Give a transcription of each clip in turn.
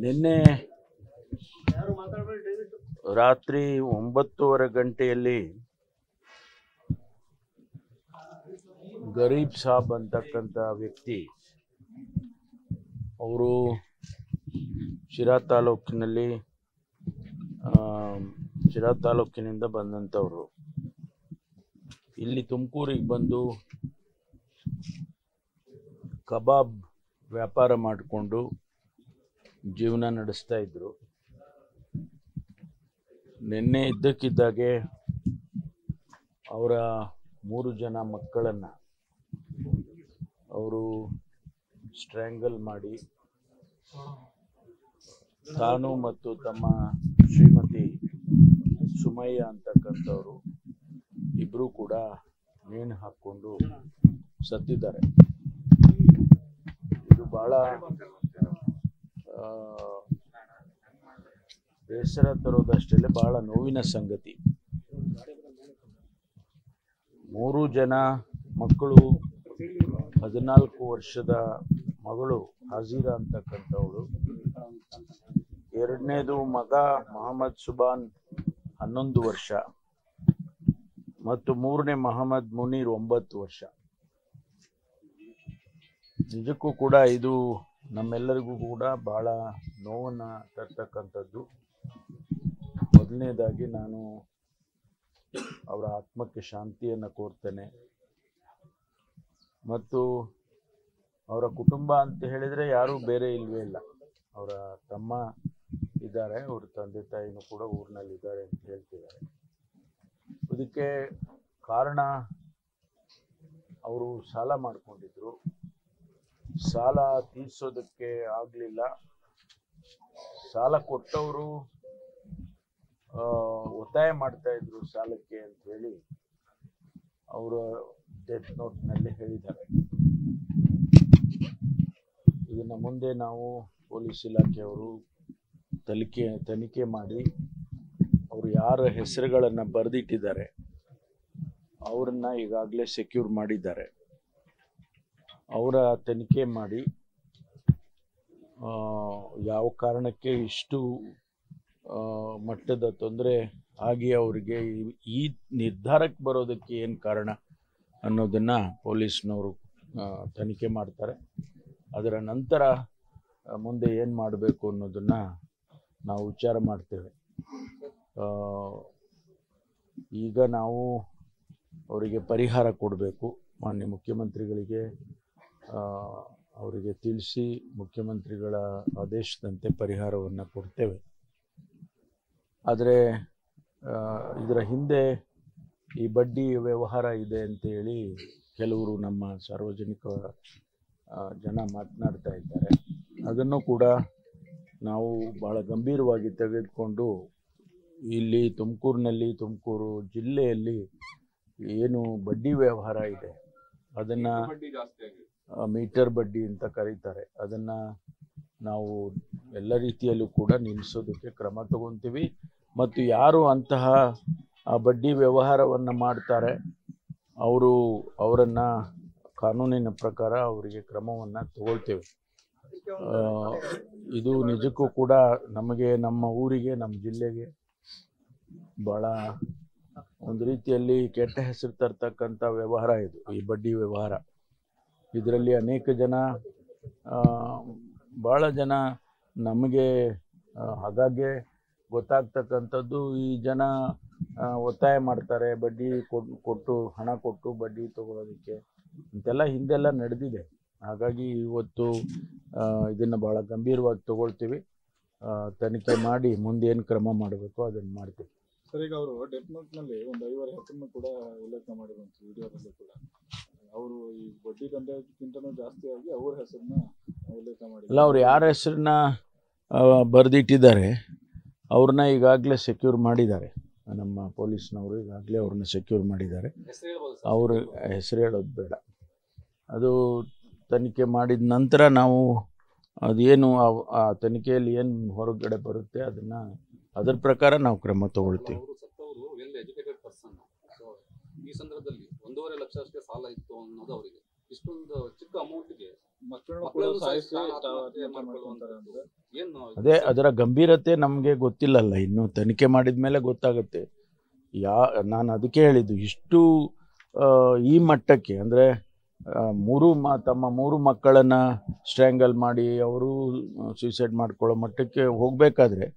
ನಿನ್ನೆ ರಾತ್ರಿ ಒಂಬತ್ತೂವರೆ ಗಂಟೆಯಲ್ಲಿ ಗರೀಬ್ ಸಾಬ್ ಅಂತಕ್ಕಂಥ ವ್ಯಕ್ತಿ ಅವರು ಶಿರಾ ತಾಲೂಕಿನಲ್ಲಿ ಆ, ಶಿರಾ ತಾಲೂಕಿನಿಂದ ಬಂದಂಥವ್ರು ಇಲ್ಲಿ ತುಮಕೂರಿಗೆ ಬಂದು ಕಬಾಬ್ ವ್ಯಾಪಾರ ಮಾಡಿಕೊಂಡು ಜೀವನ ನಡೆಸ್ತಾ ಇದ್ರು ನಿನ್ನೆ ಇದ್ದಕ್ಕಿದ್ದಾಗೆ ಅವರ ಮೂರು ಜನ ಮಕ್ಕಳನ್ನು ಅವರು ಸ್ಟ್ರ್ಯಾಂಗಲ್ ಮಾಡಿ ತಾನು ಮತ್ತು ತಮ್ಮ ಶ್ರೀಮತಿ ಸುಮಯ್ಯ ಅಂತಕ್ಕಂಥವ್ರು ಇಬ್ಬರು ಕೂಡ ನೇಣು ಹಾಕ್ಕೊಂಡು ಸತ್ತಿದ್ದಾರೆ ಇದು ಬಹಳ ಆ, ಬೇಸರ ತರೋದಷ್ಟೇ ಬಹಳ ನೋವಿನ ಸಂಗತಿ ಮೂರು ಜನ ಮಕ್ಕಳು ಹದಿನಾಲ್ಕು ವರ್ಷದ ಮಗಳು ಹಜೀರಾ ಅಂತಕ್ಕಂಥವಳು ಎರಡನೇದು ಮಗ ಮೊಹಮ್ಮದ್ ಸುಬಾನ್ ಹನ್ನೊಂದು ವರ್ಷ ಮತ್ತು ಮೂರನೇ ಮೊಹಮ್ಮದ್ ಮುನೀರ್ ಒಂಬತ್ತು ವರ್ಷ ನಿಜಕ್ಕೂ ಕೂಡ ಇದು ನಮ್ಮೆಲ್ಲರಿಗೂ ಕೂಡ ಬಹಳ ನೋವನ್ನು ತರ್ತಕ್ಕಂಥದ್ದು ಮೊದಲನೇದಾಗಿ ನಾನು ಅವರ ಆತ್ಮಕ್ಕೆ ಶಾಂತಿಯನ್ನು ಕೋರ್ತೇನೆ ಮತ್ತು ಅವರ ಕುಟುಂಬ ಅಂತ ಹೇಳಿದರೆ ಯಾರೂ ಬೇರೆ ಇಲ್ವೇ ಇಲ್ಲ ಅವರ ತಮ್ಮ ಇದ್ದಾರೆ ಅವ್ರ ತಂದೆ ತಾಯಿನೂ ಕೂಡ ಊರಿನಲ್ಲಿದ್ದಾರೆ ಅಂತ ಹೇಳ್ತಿದ್ದಾರೆ ಇದಕ್ಕೆ ಕಾರಣ ಅವರು ಸಾಲ ಮಾಡ್ಕೊಂಡಿದ್ರು ಸಾಲ ತೀರ್ಸೋದಕ್ಕೆ ಆಗಲಿಲ್ಲ ಸಾಲ ಕೊಟ್ಟವರು ಒತ್ತಾಯ ಮಾಡ್ತಾ ಇದ್ರು ಸಾಲಕ್ಕೆ ಅಂತ ಹೇಳಿ ಅವರು ಡೆತ್ ನೋಟ್ನಲ್ಲಿ ಹೇಳಿದ್ದಾರೆ ಇದನ್ನ ಮುಂದೆ ನಾವು ಪೊಲೀಸ್ ಇಲಾಖೆಯವರು ತನಿಖೆ ತನಿಖೆ ಮಾಡಿ ಅವರು ಯಾರ ಹೆಸರುಗಳನ್ನು ಬರೆದಿಟ್ಟಿದ್ದಾರೆ ಅವರನ್ನ ಈಗಾಗಲೇ ಸೆಕ್ಯೂರ್ ಮಾಡಿದ್ದಾರೆ ಅವರ ತನಿಖೆ ಮಾಡಿ ಆ, ಯಾವ ಕಾರಣಕ್ಕೆ ಇಷ್ಟು ಆ, ಮಟ್ಟದ ತೊಂದರೆ ಆಗಿ ಅವರಿಗೆ ಈ- ಈ ನಿರ್ಧಾರಕ್ಕೆ ಬರೋದಕ್ಕೆ ಏನು ಕಾರಣ ಅನ್ನೋದನ್ನ ಪೊಲೀಸ್ನವರು ಆ, ತನಿಖೆ ಮಾಡ್ತಾರೆ ಅದರ ನಂತರ ಆ, ಮುಂದೆ ಏನು ಮಾಡಬೇಕು ಅನ್ನೋದನ್ನ ನಾವು ವಿಚಾರ ಮಾಡ್ತೇವೆ ಆ, ಈಗ ನಾವು ಅವರಿಗೆ ಪರಿಹಾರ ಕೊಡಬೇಕು ಮಾನ್ಯ ಮುಖ್ಯಮಂತ್ರಿಗಳಿಗೆ ಆ, ಅವರಿಗೆ ತಿಳಿಸಿ ಮುಖ್ಯಮಂತ್ರಿಗಳ ಆದೇಶದಂತೆ ಪರಿಹಾರವನ್ನು ಕೊಡ್ತೇವೆ ಆದರೆ ಇದರ ಹಿಂದೆ ಈ ಬಡ್ಡಿ ವ್ಯವಹಾರ ಇದೆ ಅಂತೇಳಿ ಕೆಲವರು ನಮ್ಮ ಸಾರ್ವಜನಿಕ ಆ, ಜನ ಮಾತನಾಡ್ತಾ ಇದ್ದಾರೆ ಅದನ್ನು ಕೂಡ ನಾವು ಭಾಳ ಗಂಭೀರವಾಗಿ ತೆಗೆದುಕೊಂಡು ಇಲ್ಲಿ ತುಮಕೂರಿನಲ್ಲಿ ತುಮಕೂರು ಜಿಲ್ಲೆಯಲ್ಲಿ ಏನು ಬಡ್ಡಿ ವ್ಯವಹಾರ ಇದೆ ಅದನ್ನು ಬಡ್ಡಿ ಜಾಸ್ತಿ ಆಗಿದೆ ಮೀಟರ್ ಬಡ್ಡಿ ಅಂತ ಕರೀತಾರೆ ಅದನ್ನು ನಾವು ಎಲ್ಲ ರೀತಿಯಲ್ಲೂ ಕೂಡ ನಿಲ್ಲಿಸೋದಕ್ಕೆ ಕ್ರಮ ತಗೊತೀವಿ ಮತ್ತು ಯಾರು ಅಂತಹ ಆ ಬಡ್ಡಿ ವ್ಯವಹಾರವನ್ನು ಮಾಡ್ತಾರೆ ಅವರು ಅವರನ್ನು ಕಾನೂನಿನ ಪ್ರಕಾರ ಅವರಿಗೆ ಕ್ರಮವನ್ನು ತಗೊಳ್ತೇವೆ ಆ, ಇದು ನಿಜಕ್ಕೂ ಕೂಡ ನಮಗೆ ನಮ್ಮ ಊರಿಗೆ ನಮ್ಮ ಜಿಲ್ಲೆಗೆ ಭಾಳ ಒಂದು ರೀತಿಯಲ್ಲಿ ಕೆಟ್ಟ ಹೆಸರು ತರ್ತಕ್ಕಂಥ ವ್ಯವಹಾರ ಇದು ಈ ಬಡ್ಡಿ ವ್ಯವಹಾರ ಇದರಲ್ಲಿ ಅನೇಕ ಜನ ಆ, ಭಾಳ ಜನ ನಮಗೆ ಆ, ಹಾಗಾಗಿ ಗೊತ್ತಾಗ್ತಕ್ಕಂಥದ್ದು ಈ ಜನ ಆ, ಒತ್ತಾಯ ಮಾಡ್ತಾರೆ ಬಡ್ಡಿ ಕೊಟ್ಟು ಕೊಟ್ಟು ಹಣ ಕೊಟ್ಟು ಬಡ್ಡಿ ತಗೊಳ್ಳೋದಕ್ಕೆ ಅಂತೆಲ್ಲ ಹಿಂದೆಲ್ಲ ನಡೆದಿದೆ ಹಾಗಾಗಿ ಇವತ್ತು ಆ, ಇದನ್ನು ಭಾಳ ಗಂಭೀರವಾಗಿ ತಗೊಳ್ತೀವಿ ಆ, ತನಿಖೆ ಮಾಡಿ ಮುಂದೆ ಏನು ಕ್ರಮ ಮಾಡಬೇಕು ಅದನ್ನು ಮಾಡ್ತೀವಿ ಸರ್ ಈಗ ಅವರು ಡೆತ್ ನೋಟ್ ನಲ್ಲಿ ಒಂದು ಐವರ ಹೆಸರನ್ನು ಕೂಡ ಉಲ್ಲೇಖ ಮಾಡಿರುವಂತ ವಿಡಿಯೋದಲ್ಲಿ ಕೂಡ ಅವರು ಈ ಬಡ್ಡಿ ದಂಧೆಗಿಂತನೂ ಜಾಸ್ತಿ ಆಗಿ ಅವ್ರ ಹೆಸರನ್ನ ಉಲ್ಲೇಖ ಅಲ್ಲ ಮಾಡಿದ್ದಾರೆ ಅವ್ರು ಯಾರ ಹೆಸರನ್ನ ಬರೆದಿಟ್ಟಿದ್ದಾರೆ ಅವ್ರನ್ನ ಈಗಾಗಲೇ ಸೆಕ್ಯೂರ್ ಮಾಡಿದ್ದಾರೆ ನಮ್ಮ ಪೊಲೀಸ್ನವರು ಈಗಾಗಲೇ ಅವ್ರನ್ನ ಸೆಕ್ಯೂರ್ ಮಾಡಿದ್ದಾರೆ ಹೆಸರು ಹೇಳ್ಬೋದು ಅವ್ರ ಹೆಸರು ಹೇಳೋದು ಬೇಡ ಅದು ತನಿಖೆ ಮಾಡಿದ ನಂತರ ನಾವು ಅದೇನು ಆ- ಆ ತನಿಖೆಯಲ್ಲಿ ಏನು ಹೊರಗಡೆ ಬರುತ್ತೆ ಅದನ್ನು ಅದ್ರ ಪ್ರಕಾರ ನಾವು ಕ್ರಮ ತಗೊಳ್ತೀವಿ ಅವರು ಸತ್ತವರು ವೆಲ್ ಎಜುಕೇಟೆಡ್ ಪರ್ಸನ್ ಸೊ ಈ ಸಂದರ್ಭದಲ್ಲಿ ಒಂದೂವರೆ ಲಕ್ಷ ಅಷ್ಟೇ ಸಾಲ ಇತ್ತು ಅನ್ನೋದು ಅವರಿಗೆ ಇಷ್ಟೊಂದು ಚಿಕ್ಕ ಅಮೌಂಟ್ಗೆ ಮಕ್ಕಳನ್ನು ಕೂಡ ಮಕ್ಕಳನ್ನು ಸಾಯಿಸಿ ಸಾಯಿಸಿ ತಾವು ಆತ್ಮಹತ್ಯೆ ಆತ್ಮಹತ್ಯೆ ಮಾಡ್ಕೊಂತಾರೆ ಮಾಡ್ಕೊಳ್ಳುವಂಥದ್ದು. ಅಂತ ಏನು ಅದೇ ಅದರ ಗಂಭೀರತೆ ನಮಗೆ ಗೊತ್ತಿಲ್ಲಲ್ಲ ಇನ್ನು ತನಿಖೆ ಮಾಡಿದ ಮೇಲೆ ಗೊತ್ತಾಗುತ್ತೆ ಯಾ ನಾನು ಅದಕ್ಕೆ ಹೇಳಿದ್ದು ಇಷ್ಟು ಆ, ಈ ಮಟ್ಟಕ್ಕೆ ಅಂದರೆ ಮೂರು ಮ ತಮ್ಮ ಮೂರು ಮಕ್ಕಳನ್ನು ಸ್ಟ್ರ್ಯಾಂಗಲ್ ಮಾಡಿ ಅವರು ಸೂಸೈಡ್ ಮಾಡ್ಕೊಳ್ಳೋ ಮಟ್ಟಕ್ಕೆ ಹೋಗಬೇಕಾದ್ರೆ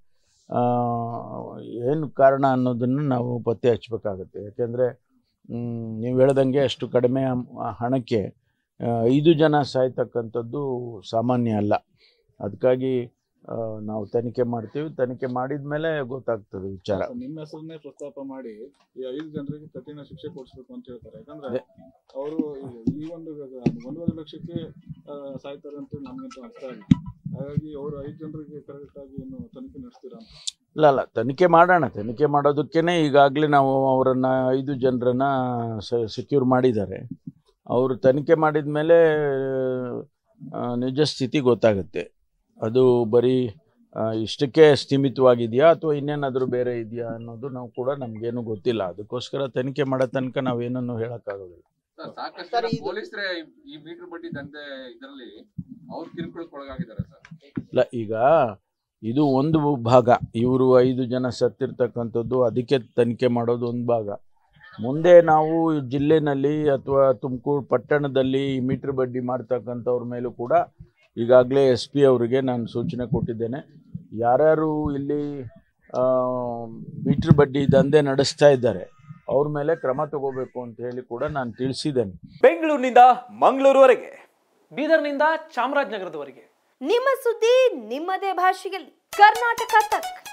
ಏನು ಕಾರಣ ಅನ್ನೋದನ್ನು ನಾವು ಪತ್ತೆ ಹಚ್ಚಬೇಕಾಗತ್ತೆ ಯಾಕೆಂದರೆ ನೀವು ಹೇಳ್ದಂಗೆ ಅಷ್ಟು ಕಡಿಮೆ ಹಮ್- ಹಣಕ್ಕೆ ಆ, ಐದು ಜನ ಸಾಯ್ತಕ್ಕಂಥದ್ದು ಸಾಮಾನ್ಯ ಅಲ್ಲ ಅದಕ್ಕಾಗಿ ಆ, ನಾವು ತನಿಖೆ ಮಾಡ್ತೀವಿ ತನಿಖೆ ಮಾಡಿದ ಮೇಲೆ ಗೊತ್ತಾಗ್ತದೆ ವಿಚಾರ ಸರ್, ನಿಮ್ಮ ಹೆಸರನ್ನೇ ಪ್ರಸ್ತಾಪ ಮಾಡಿ ಈ ಐದು ಜನರಿಗೆ ಕಠಿಣ ಶಿಕ್ಷೆ ಕೊಡಿಸ್ಬೇಕು ಅಂತ ಹೇಳ್ತಾರೆ ಯಾಕಂದ್ರೆ ಅದೇ. ಅವರು ಈ ಒಂದು ಒಂದೂವರೆ ಲಕ್ಷಕ್ಕೆ ಆ, ಸಾಯ್ತಾರೆ ಅಂತ ನಮ್ಗಂತೂ ಅನಿಸ್ತಾ ಇಲ್ಲ ಹಾಗಾಗಿ ಅವರು ಐದು ಜನರಿಗೆ ಕರೆಕ್ಟ್ ಆಗಿ ಏನು ತನಿಖೆ ನಡೆಸ್ತೀರಾ ಅಂತ ಇಲ್ಲ ಅಲ್ಲ ತನಿಖೆ ಮಾಡೋಣ ತನಿಖೆ ಮಾಡೋದಕ್ಕೇ ಈಗಾಗಲೇ ನಾವು ಅವರನ್ನು ಐದು ಜನರನ್ನ ಸೆಕ್ಯೂರ್ ಮಾಡಿದ್ದಾರೆ ಅವರು ತನಿಖೆ ಮಾಡಿದ ಮೇಲೆ ಆ, ನಿಜ ಸ್ಥಿತಿ ಗೊತ್ತಾಗುತ್ತೆ ಅದು ಬರೀ ಆ, ಇಷ್ಟಕ್ಕೆ ಸ್ಥೀಮಿತವಾಗಿದೆಯಾ ಅಥವಾ ಇನ್ನೇನಾದರೂ ಬೇರೆ ಇದೆಯಾ ಅನ್ನೋದು ನಾವು ಕೂಡ ನಮಗೇನು ಗೊತ್ತಿಲ್ಲ ಅದಕ್ಕೋಸ್ಕರ ತನಿಖೆ ಮಾಡೋ ತನಕ ನಾವೇನನ್ನು ಹೇಳೋಕ್ಕಾಗೋದಿಲ್ಲ ಸರ್, ಸಾಕಷ್ಟು ಸರ್, ಜನ ಇದು- ಪೊಲೀಸರೇ ಈ ಮೀಟರ್ ಬಡ್ಡಿ ದಂಧೆ ಇದರಲ್ಲಿ ಅವ್ರು ಕಿರುಕುಳಕ್ಕೊಳಗಾಗಿದ್ದಾರೆ ಸರ್ ಇಲ್ಲ ಈಗ ಇದು ಒಂದು ಭಾಗ ಇವರು ಐದು ಜನ ಸತ್ತಿರ್ತಕ್ಕಂಥದ್ದು ಅದಕ್ಕೆ ತನಿಖೆ ಮಾಡೋದು ಒಂದು ಭಾಗ ಮುಂದೆ ನಾವು ಈ ಜಿಲ್ಲೆನಲ್ಲಿ ಅಥವಾ ತುಮಕೂರು ಪಟ್ಟಣದಲ್ಲಿ ಈ ಮೀಟರ್ ಬಡ್ಡಿ ಮಾಡ್ತಕ್ಕಂಥವ್ರ ಮೇಲೂ ಕೂಡ ಈಗಾಗಲೇ ಎಸ್ ಪಿ ಅವರಿಗೆ ನಾನು ಸೂಚನೆ ಕೊಟ್ಟಿದ್ದೇನೆ ಯಾರ್ಯಾರು ಇಲ್ಲಿ ಆ, ಮೀಟರ್ ಬಡ್ಡಿ ದಂಧೆ ನಡೆಸ್ತಾ ಇದ್ದಾರೆ ಅವ್ರ ಮೇಲೆ ಕ್ರಮ ತಗೋಬೇಕು ಅಂತ ಹೇಳಿ ಕೂಡ ನಾನು ತಿಳಿಸಿದ್ದೇನೆ ಬೆಂಗಳೂರಿನಿಂದ ಮಂಗಳೂರುವರೆಗೆ ಬೀದರ್ನಿಂದ ಚಾಮರಾಜನಗರದವರೆಗೆ ನಿಮ್ಮ ಸುದ್ದಿ ನಿಮ್ಮದೇ ಭಾಷೆಯಲ್ಲಿ ಕರ್ನಾಟಕ ತಕ್